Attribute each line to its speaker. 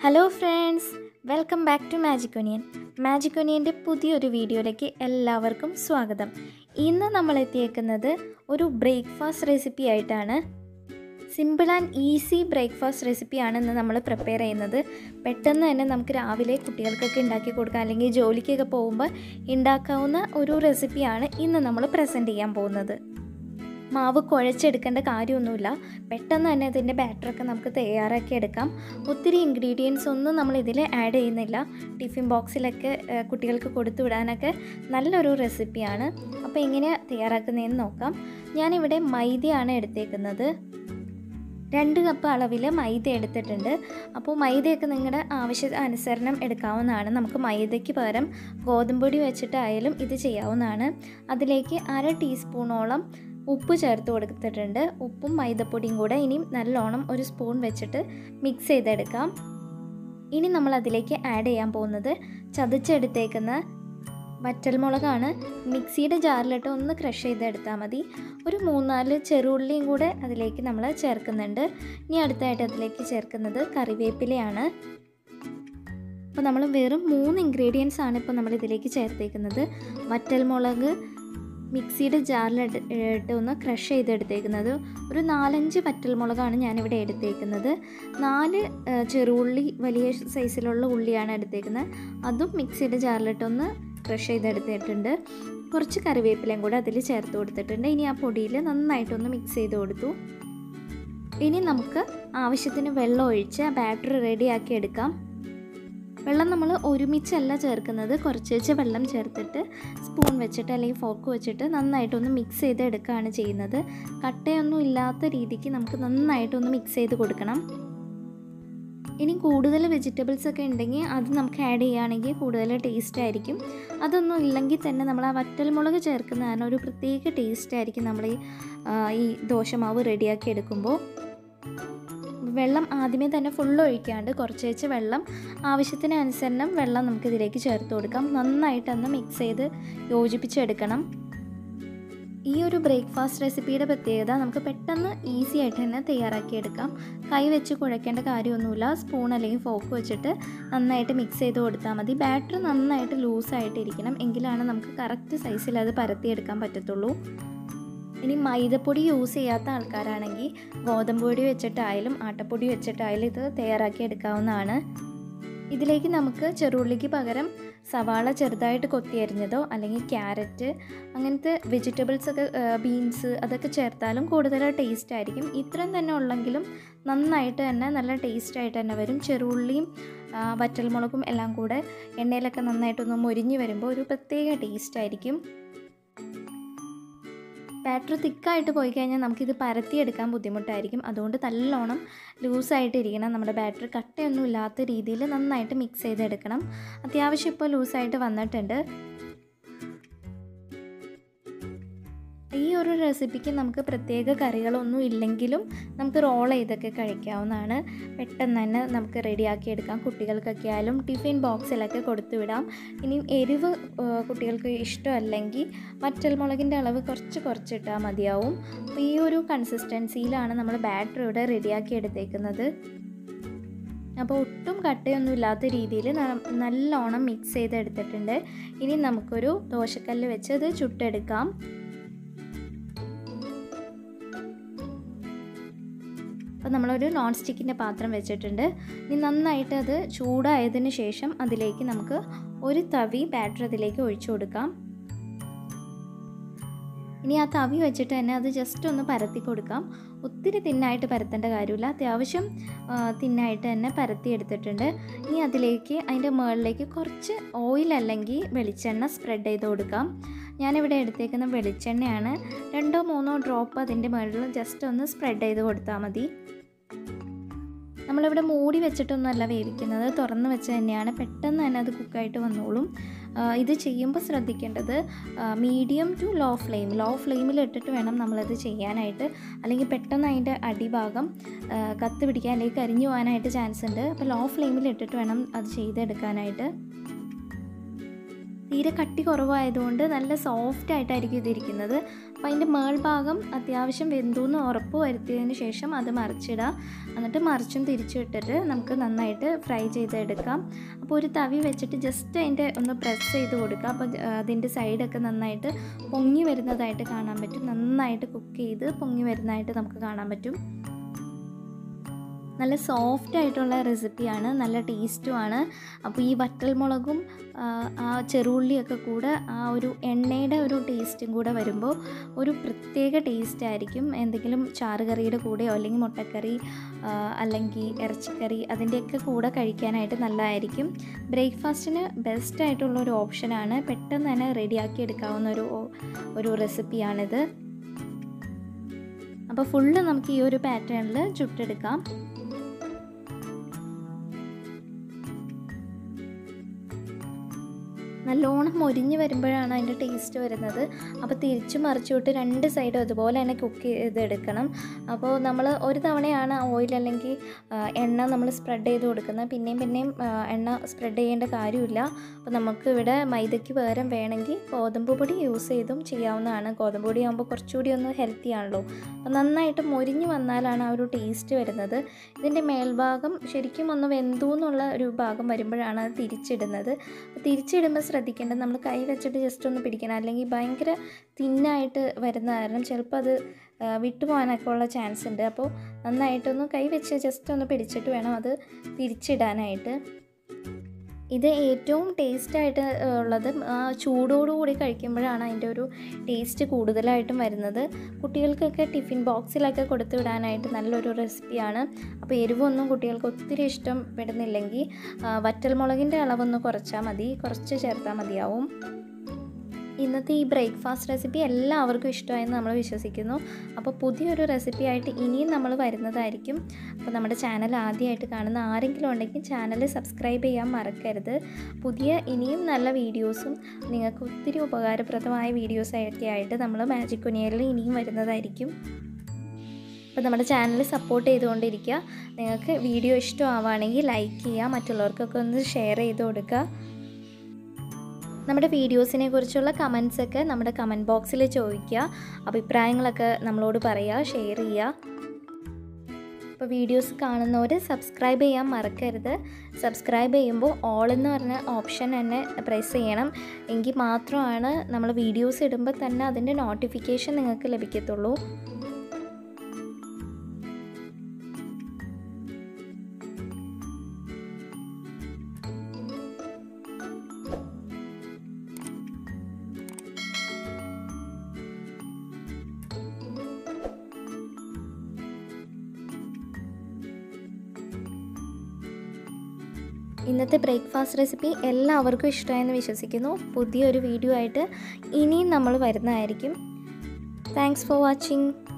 Speaker 1: hello friends welcome back to magic onion magic ഒനിയൻ്റെ പുതിയൊരു വീഡിയോയിലേക്ക് എല്ലാവർക്കും സ്വാഗതം ഇന്ന് നമ്മൾ എത്തിയേക്കുന്നത് ഒരു ബ്രേക്ക്ഫാസ്റ്റ് റെസിപ്പി ആയിട്ടാണ് സിമ്പിൾ ആൻഡ് ഈസി ബ്രേക്ക്ഫാസ്റ്റ് റെസിപ്പിയാണ് ഇന്ന് നമ്മൾ പ്രിപ്പയർ ചെയ്യുന്നത് പെട്ടെന്ന് തന്നെ നമുക്ക് രാവിലെ കുട്ടികൾക്കൊക്കെ ഉണ്ടാക്കി കൊടുക്കാം അല്ലെങ്കിൽ ജോലിക്കൊക്കെ പോകുമ്പോൾ ഉണ്ടാക്കാവുന്ന ഒരു റെസിപ്പിയാണ് ഇന്ന് നമ്മൾ പ്രസൻറ്റ് ചെയ്യാൻ പോകുന്നത് മാവ് കുഴച്ചെടുക്കേണ്ട കാര്യമൊന്നുമില്ല പെട്ടെന്ന് തന്നെ ഇതിൻ്റെ ബാറ്ററൊക്കെ നമുക്ക് തയ്യാറാക്കി എടുക്കാം ഒത്തിരി ഇൻഗ്രീഡിയൻസ് ഒന്നും നമ്മൾ ഇതിൽ ആഡ് ചെയ്യുന്നില്ല ടിഫിൻ ബോക്സിലൊക്കെ ഏഹ്, കുട്ടികൾക്ക് കൊടുത്തു വിടാനൊക്കെ നല്ലൊരു റെസിപ്പിയാണ് അപ്പോൾ എങ്ങനെയാണ് തയ്യാറാക്കുന്നതെന്ന് നോക്കാം ഞാനിവിടെ മൈദയാണ് എടുത്തേക്കുന്നത് രണ്ട് കപ്പ് അളവിൽ മൈദ എടുത്തിട്ടുണ്ട് അപ്പോൾ മൈദയൊക്കെ നിങ്ങളുടെ ആവശ്യ അനുസരണം എടുക്കാവുന്നതാണ് നമുക്ക് മൈദയ്ക്ക് പകരം ഗോതമ്പൊടി വെച്ചിട്ടായാലും ഇത് ചെയ്യാവുന്നതാണ് അതിലേക്ക് അര ടീസ്പൂണോളം ഉപ്പ് ചേർത്ത് കൊടുത്തിട്ടുണ്ട് ഉപ്പും മൈദപ്പൊടിയും കൂടെ ഇനിയും നല്ലോണം ഒരു സ്പൂൺ വെച്ചിട്ട് മിക്സ് ചെയ്തെടുക്കാം ഇനി നമ്മൾ അതിലേക്ക് ആഡ് ചെയ്യാൻ പോകുന്നത് ചതച്ചെടുത്തേക്കുന്ന വറ്റൽമുളകാണ് മിക്സിയുടെ ജാറിലിട്ട് ഒന്ന് ക്രഷ് ചെയ്തെടുത്താൽ മതി ഒരു മൂന്നാല് ചെറുള്ളിയും കൂടെ അതിലേക്ക് നമ്മൾ ചേർക്കുന്നുണ്ട് ഇനി അടുത്തായിട്ട് അതിലേക്ക് ചേർക്കുന്നത് കറിവേപ്പിലയാണ് അപ്പോൾ നമ്മൾ വെറും മൂന്ന് ഇൻഗ്രീഡിയൻസ് ആണ് ഇപ്പോൾ നമ്മൾ ഇതിലേക്ക് ചേർത്തേക്കുന്നത് വറ്റൽമുളക് മിക്സിയുടെ ജാറിലിട്ട് ഇട്ട് ഒന്ന് ക്രഷ് ചെയ്തെടുത്തേക്കുന്നത് ഒരു നാലഞ്ച് വറ്റൽമുളകാണ് ഞാനിവിടെ എടുത്തേക്കുന്നത് നാല് ആ, ചെറുള്ളി വലിയ സൈസിലുള്ള ഉള്ളിയാണ് എടുത്തേക്കുന്നത് അതും മിക്സിയുടെ ജാറിലിട്ടൊന്ന് ക്രഷ് ചെയ്തെടുത്തിട്ടുണ്ട് കുറച്ച് കറിവേപ്പിലയും കൂടെ അതിൽ ചേർത്ത് കൊടുത്തിട്ടുണ്ട് ഇനി ആ പൊടിയിൽ നന്നായിട്ടൊന്ന് മിക്സ് ചെയ്ത് കൊടുത്തു ഇനി നമുക്ക് ആവശ്യത്തിന് വെള്ളം ഒഴിച്ച് ആ ബാറ്റർ റെഡിയാക്കി എടുക്കാം വെള്ളം നമ്മൾ ഒരുമിച്ചല്ല ചേർക്കുന്നത് കുറച്ച് വെച്ച് വെള്ളം ചേർത്തിട്ട് സ്പൂൺ വെച്ചിട്ട് അല്ലെങ്കിൽ ഫോർക്ക് വെച്ചിട്ട് നന്നായിട്ടൊന്ന് മിക്സ് ചെയ്ത് എടുക്കുകയാണ് ചെയ്യുന്നത് കട്ടയൊന്നും ഇല്ലാത്ത രീതിക്ക് നമുക്ക് നന്നായിട്ടൊന്ന് മിക്സ് ചെയ്ത് കൊടുക്കണം ഇനി കൂടുതൽ വെജിറ്റബിൾസ് ഒക്കെ ഉണ്ടെങ്കിൽ അത് നമുക്ക് ആഡ് ചെയ്യുകയാണെങ്കിൽ കൂടുതൽ ടേസ്റ്റ് ആയിരിക്കും അതൊന്നും ഇല്ലെങ്കിൽ തന്നെ നമ്മൾ ആ വറ്റൽമുളക് ചേർക്കുന്നതാണ് ഒരു പ്രത്യേക ടേസ്റ്റ് ആയിരിക്കും നമ്മൾ ഈ ആ, ഈ ദോശമാവ് റെഡിയാക്കി എടുക്കുമ്പോൾ വെള്ളം ആദ്യമേ തന്നെ ഫുൾ ഒഴിക്കാണ്ട് കുറച്ച് വെച്ച് വെള്ളം ആവശ്യത്തിന് അനുസരണം വെള്ളം നമുക്ക് ഇതിലേക്ക് ചേർത്ത് കൊടുക്കാം നന്നായിട്ടൊന്ന് മിക്സ് ചെയ്ത് യോജിപ്പിച്ചെടുക്കണം ഈ ഒരു ബ്രേക്ക്ഫാസ്റ്റ് റെസിപ്പിയുടെ പ്രത്യേകത നമുക്ക് പെട്ടെന്ന് ഈസി ആയിട്ട് തന്നെ തയ്യാറാക്കിയെടുക്കാം കൈ വെച്ച് കുഴക്കേണ്ട കാര്യമൊന്നുമില്ല സ്പൂൺ അല്ലെങ്കിൽ ഫോക്ക് വെച്ചിട്ട് നന്നായിട്ട് മിക്സ് ചെയ്ത് കൊടുത്താൽ മതി ബാറ്റർ നന്നായിട്ട് ലൂസായിട്ട് ഇരിക്കണം എങ്കിലാണ് നമുക്ക് കറക്റ്റ് സൈസിൽ അത് പരത്തിയെടുക്കാൻ പറ്റത്തുള്ളൂ ഇനി മൈദപ്പൊടി യൂസ് ചെയ്യാത്ത ആൾക്കാരാണെങ്കിൽ ഗോതമ്പ് പൊടി വെച്ചിട്ടായാലും ആട്ടപ്പൊടി വെച്ചിട്ടായാലും ഇത് തയ്യാറാക്കി എടുക്കാവുന്നതാണ് ഇതിലേക്ക് നമുക്ക് ചെറുള്ളിക്ക് പകരം സവാള ചെറുതായിട്ട് കൊത്തിയരിഞ്ഞതോ അല്ലെങ്കിൽ ക്യാരറ്റ് അങ്ങനത്തെ വെജിറ്റബിൾസ് ഒക്കെ ബീൻസ് അതൊക്കെ ചേർത്താലും കൂടുതൽ ടേസ്റ്റ് ആയിരിക്കും ഇത്രയും തന്നെ ഉള്ളെങ്കിലും നന്നായിട്ട് തന്നെ നല്ല ടേസ്റ്റ് ആയിട്ട് തന്നെ വരും ചെറുള്ളിയും ആ, വറ്റൽമുളകും എല്ലാം കൂടെ എണ്ണയിലൊക്കെ നന്നായിട്ടൊന്ന് മൊരിഞ്ഞ് വരുമ്പോൾ ഒരു പ്രത്യേക ടേസ്റ്റ് ആയിരിക്കും ബാറ്റർ തിക്കായിട്ട് പോയി കഴിഞ്ഞാൽ നമുക്കിത് പരത്തിയെടുക്കാൻ ബുദ്ധിമുട്ടായിരിക്കും അതുകൊണ്ട് നല്ലോണം ലൂസായിട്ട് ഇരിക്കണം നമ്മുടെ ബാറ്റർ കട്ടയൊന്നും ഇല്ലാത്ത രീതിയിൽ നന്നായിട്ട് മിക്സ് ചെയ്തെടുക്കണം അത്യാവശ്യം ഇപ്പോൾ ലൂസായിട്ട് വന്നിട്ടുണ്ട് ഈ ഒരു റെസിപ്പിക്ക് നമുക്ക് പ്രത്യേക കറികളൊന്നും ഇല്ലെങ്കിലും നമുക്ക് റോൾ ചെയ്തൊക്കെ കഴിക്കാവുന്നതാണ് പെട്ടെന്ന് തന്നെ നമുക്ക് റെഡിയാക്കി എടുക്കാം കുട്ടികൾക്കൊക്കെ ആയാലും ടിഫിൻ ബോക്സിലൊക്കെ കൊടുത്തു വിടാം ഇനി എരിവ് ആ, കുട്ടികൾക്ക് ഇഷ്ടമല്ലെങ്കിൽ വറ്റൽമുളകിൻ്റെ അളവ് കുറച്ച് കുറച്ചിട്ടാൽ മതിയാവും അപ്പോൾ ഈ ഒരു കൺസിസ്റ്റൻസിയിലാണ് നമ്മൾ ബാറ്റർ ഇവിടെ റെഡിയാക്കി എടുത്തേക്കുന്നത് അപ്പോൾ ഒട്ടും കട്ടയൊന്നും ഇല്ലാത്ത രീതിയിൽ നല്ലോണം മിക്സ് ചെയ്തെടുത്തിട്ടുണ്ട് ഇനി നമുക്കൊരു ദോശക്കല്ല് വെച്ച് അത് ചുട്ടെടുക്കാം അപ്പോൾ നമ്മളൊരു നോൺ സ്റ്റിക്കിൻ്റെ പാത്രം വെച്ചിട്ടുണ്ട് ഇനി നന്നായിട്ട് അത് ചൂടായതിന് ശേഷം അതിലേക്ക് നമുക്ക് ഒരു തവി ബാറ്റർ അതിലേക്ക് ഒഴിച്ചു കൊടുക്കാം ഇനി ആ തവി വെച്ചിട്ട് തന്നെ അത് ജസ്റ്റ് ഒന്ന് പരത്തി കൊടുക്കാം ഒത്തിരി തിന്നായിട്ട് പരത്തേണ്ട കാര്യമില്ല അത്യാവശ്യം ആ, തിന്നായിട്ട് തന്നെ പരത്തി എടുത്തിട്ടുണ്ട് ഇനി അതിലേക്ക് അതിൻ്റെ മുകളിലേക്ക് കുറച്ച് ഓയിൽ അല്ലെങ്കിൽ വെളിച്ചെണ്ണ സ്പ്രെഡ് ചെയ്ത് കൊടുക്കാം ഞാനിവിടെ എടുത്തേക്കുന്ന വെളിച്ചെണ്ണയാണ് രണ്ടോ മൂന്നോ ഡ്രോപ്പ് അതിൻ്റെ മുകളിൽ ജസ്റ്റ് ഒന്ന് സ്പ്രെഡ് ചെയ്ത് കൊടുത്താൽ മതി നമ്മളിവിടെ മൂടി വെച്ചിട്ടൊന്നുമല്ല വേവിക്കുന്നത് തുറന്ന് വെച്ച് തന്നെയാണ് പെട്ടെന്ന് തന്നെ അത് കുക്കായിട്ട് വന്നോളും ആ, ഇത് ചെയ്യുമ്പോൾ ശ്രദ്ധിക്കേണ്ടത് medium to low flame low ഫ്ലെയിമിൽ ഇട്ടിട്ട് വേണം നമ്മളത് ചെയ്യാനായിട്ട് അല്ലെങ്കിൽ പെട്ടെന്ന് അതിൻ്റെ അടിഭാഗം ആ, കത്ത് പിടിക്കാൻ അല്ലെങ്കിൽ കരിഞ്ഞു പോകാനായിട്ട് ചാൻസ് ഉണ്ട് അപ്പോൾ ലോ ഫ്ലെയിമിൽ ഇട്ടിട്ട് വേണം അത് ചെയ്തെടുക്കാനായിട്ട് തീരെ കട്ടി കുറവായതുകൊണ്ട് നല്ല സോഫ്റ്റ് ആയിട്ടായിരിക്കും ഇതിരിക്കുന്നത് അപ്പോൾ അതിൻ്റെ മേൾഭാഗം അത്യാവശ്യം വെന്തുന്ന് ഉറപ്പ് വരുത്തിയതിന് ശേഷം അത് മറിച്ചിടുക എന്നിട്ട് മറിച്ചും തിരിച്ചും ഇട്ടിട്ട് നമുക്ക് നന്നായിട്ട് ഫ്രൈ ചെയ്തെടുക്കാം അപ്പോൾ ഒരു തവി വെച്ചിട്ട് ജസ്റ്റ് അതിൻ്റെ ഒന്ന് പ്രസ് ചെയ്ത് കൊടുക്കുക അപ്പോൾ അതിൻ്റെ സൈഡൊക്കെ നന്നായിട്ട് പൊങ്ങി വരുന്നതായിട്ട് കാണാൻ പറ്റും നന്നായിട്ട് കുക്ക് ചെയ്ത് പൊങ്ങി വരുന്നതായിട്ട് നമുക്ക് കാണാൻ പറ്റും നല്ല സോഫ്റ്റ് ആയിട്ടുള്ള റെസിപ്പിയാണ് നല്ല ടേസ്റ്റുമാണ് അപ്പോൾ ഈ വറ്റൽമുളകും ആ ചെറുള്ളിയൊക്കെ കൂടെ ആ ഒരു എണ്ണയുടെ ഒരു ടേസ്റ്റും കൂടെ വരുമ്പോൾ ഒരു പ്രത്യേക ടേസ്റ്റ് ആയിരിക്കും എന്തെങ്കിലും ചാറുകറിയുടെ കൂടെയോ അല്ലെങ്കിൽ മുട്ടക്കറി അല്ലെങ്കിൽ ഇറച്ചിക്കറി അതിൻ്റെയൊക്കെ കൂടെ കഴിക്കാനായിട്ട് നല്ലതായിരിക്കും ബ്രേക്ക്ഫാസ്റ്റിന് ബെസ്റ്റ് ആയിട്ടുള്ള ഒരു ഓപ്ഷനാണ് പെട്ടെന്ന് തന്നെ റെഡിയാക്കി എടുക്കാവുന്ന ഒരു ഒരു റെസിപ്പിയാണിത് അപ്പോൾ ഫുള്ള് നമുക്ക് ഈ ഒരു പാറ്റേണിൽ ചുട്ടെടുക്കാം നല്ലോണം മൊരിഞ്ഞ് വരുമ്പോഴാണ് അതിൻ്റെ ടേസ്റ്റ് വരുന്നത് അപ്പോൾ തിരിച്ചു മറിച്ചുവിട്ട് രണ്ട് സൈഡും അതുപോലെ തന്നെ കുക്ക് ചെയ്തെടുക്കണം അപ്പോൾ നമ്മൾ ഒരു തവണയാണ് ഓയിൽ അല്ലെങ്കിൽ എണ്ണ നമ്മൾ സ്പ്രെഡ് ചെയ്ത് കൊടുക്കുന്നത് പിന്നെയും പിന്നെയും എണ്ണ സ്പ്രെഡ് ചെയ്യേണ്ട കാര്യമില്ല അപ്പോൾ നമുക്ക് ഇവിടെ മൈദയ്ക്ക് പകരം വേണമെങ്കിൽ ഗോതമ്പ് പൊടി യൂസ് ചെയ്തും ചെയ്യാവുന്നതാണ് ഗോതമ്പ് പൊടി ആകുമ്പോൾ കുറച്ചുകൂടി ഒന്ന് ഹെൽത്തി ആണല്ലോ അപ്പോൾ നന്നായിട്ട് മൊരിഞ്ഞ് വന്നാലാണ് ആ ഒരു ടേസ്റ്റ് വരുന്നത് ഇതിൻ്റെ മേൽഭാഗം ശരിക്കും ഒന്ന് വെന്തു എന്നുള്ള ഒരു ഭാഗം വരുമ്പോഴാണ് അത് തിരിച്ചിടുന്നത് അപ്പോൾ തിരിച്ചിടുമ്പോൾ ശ്രദ്ധിക്കേണ്ടത് നമ്മൾ കൈ വെച്ചിട്ട് ജസ്റ്റ് ഒന്ന് പിടിക്കണം അല്ലെങ്കിൽ ഭയങ്കര തിന്നായിട്ട് വരുന്ന കാരണം ചിലപ്പോൾ അത് വിട്ടുപോകാനൊക്കെ ഉള്ള ചാൻസ് ഉണ്ട് അപ്പോൾ നന്നായിട്ടൊന്ന് കൈ വെച്ച് ജസ്റ്റ് ഒന്ന് പിടിച്ചിട്ട് വേണം അത് തിരിച്ചിടാനായിട്ട് ഇത് ഏറ്റവും ടേസ്റ്റായിട്ട് ഉള്ളത് ആ ചൂടോടുകൂടി കഴിക്കുമ്പോഴാണ് അതിൻ്റെ ഒരു ടേസ്റ്റ് കൂടുതലായിട്ടും വരുന്നത് കുട്ടികൾക്കൊക്കെ ടിഫിൻ ബോക്സിലൊക്കെ കൊടുത്തു വിടാനായിട്ട് നല്ലൊരു റെസിപ്പിയാണ് അപ്പോൾ എരിവൊന്നും കുട്ടികൾക്ക് ഒത്തിരി ഇഷ്ടപ്പെടുന്നില്ലെങ്കിൽ വറ്റൽമുളകിൻ്റെ അളവൊന്ന് കുറച്ചാൽ മതി കുറച്ച് ചേർത്താൽ മതിയാവും ഇന്നത്തെ ഈ ബ്രേക്ക്ഫാസ്റ്റ് റെസിപ്പി എല്ലാവർക്കും ഇഷ്ടമായെന്ന് നമ്മൾ വിശ്വസിക്കുന്നു അപ്പോൾ പുതിയൊരു റെസിപ്പി ആയിട്ട് ഇനിയും നമ്മൾ വരുന്നതായിരിക്കും അപ്പോൾ നമ്മുടെ ചാനൽ ആദ്യമായിട്ട് കാണുന്ന ആരെങ്കിലും ഉണ്ടെങ്കിൽ ചാനൽ സബ്സ്ക്രൈബ് ചെയ്യാൻ മറക്കരുത് പുതിയ ഇനിയും നല്ല വീഡിയോസും നിങ്ങൾക്ക് ഒത്തിരി ഉപകാരപ്രദമായ വീഡിയോസൊക്കെ ആയിട്ട് നമ്മൾ മാജിക് കുനിയലിൽ ഇനിയും വരുന്നതായിരിക്കും അപ്പോൾ നമ്മുടെ ചാനൽ സപ്പോർട്ട് ചെയ്തുകൊണ്ടിരിക്കുക നിങ്ങൾക്ക് വീഡിയോ ഇഷ്ടമാവുകയാണെങ്കിൽ ലൈക്ക് ചെയ്യുക മറ്റുള്ളവർക്കൊക്കെ ഒന്ന് ഷെയർ ചെയ്ത് കൊടുക്കുക നമ്മുടെ വീഡിയോസിനെ കുറിച്ചുള്ള കമൻസൊക്കെ നമ്മുടെ കമൻറ്റ് ബോക്സിൽ ചോദിക്കുക അഭിപ്രായങ്ങളൊക്കെ നമ്മളോട് പറയുക ഷെയർ ചെയ്യുക അപ്പോൾ വീഡിയോസ് കാണുന്നവർ സബ്സ്ക്രൈബ് ചെയ്യാൻ മറക്കരുത് സബ്സ്ക്രൈബ് ചെയ്യുമ്പോൾ ഓൾ എന്ന് പറഞ്ഞ ഓപ്ഷൻ തന്നെ പ്രസ് ചെയ്യണം എങ്കിൽ മാത്രമാണ് നമ്മൾ വീഡിയോസ് ഇടുമ്പോൾ തന്നെ അതിൻ്റെ നോട്ടിഫിക്കേഷൻ നിങ്ങൾക്ക് ലഭിക്കത്തുള്ളൂ ഇന്നത്തെ ബ്രേക്ക്ഫാസ്റ്റ് റെസിപ്പി എല്ലാവർക്കും ഇഷ്ടമായെന്ന് വിശ്വസിക്കുന്നു പുതിയൊരു വീഡിയോ ആയിട്ട് ഇനിയും നമ്മൾ വരുന്നതായിരിക്കും താങ്ക്സ് ഫോർ വാച്ചിങ്